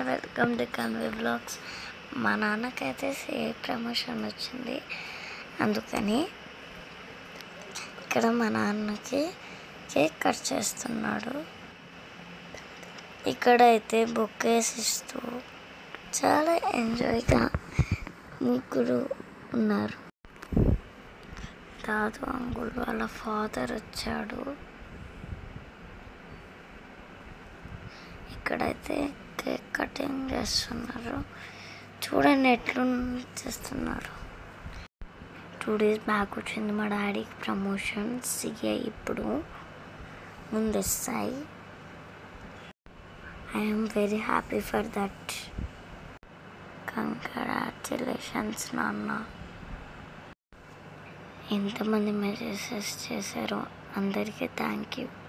hi welcome to Conway blogs మా నాన్నకైతే సే promotion వచ్చింది అందుకని ఇక్కడ మా నాన్నకి కేక్ కట్ చేస్తున్నాడు ఇక్కడైతే బొక్కేస్ ఇస్తూ చాలా ఎంజాయ్గా ముగ్గురు ఉన్నారు దాదు అంకుల్ వాళ్ళ ఫాదర్ వచ్చాడు ఇక్కడైతే కేక్ కటింగ్ చేస్తున్నారు చూడండి ఎట్లు చేస్తున్నారు టూ డేస్ బ్యాక్ వచ్చింది మా డాడీకి ప్రమోషన్ సిఐ ఇప్పుడు ముందు వస్తాయి I'm very happy for that congratulations నాన్న ఎంతమంది మెసేజెస్ చేశారో అందరికీ థ్యాంక్ యూ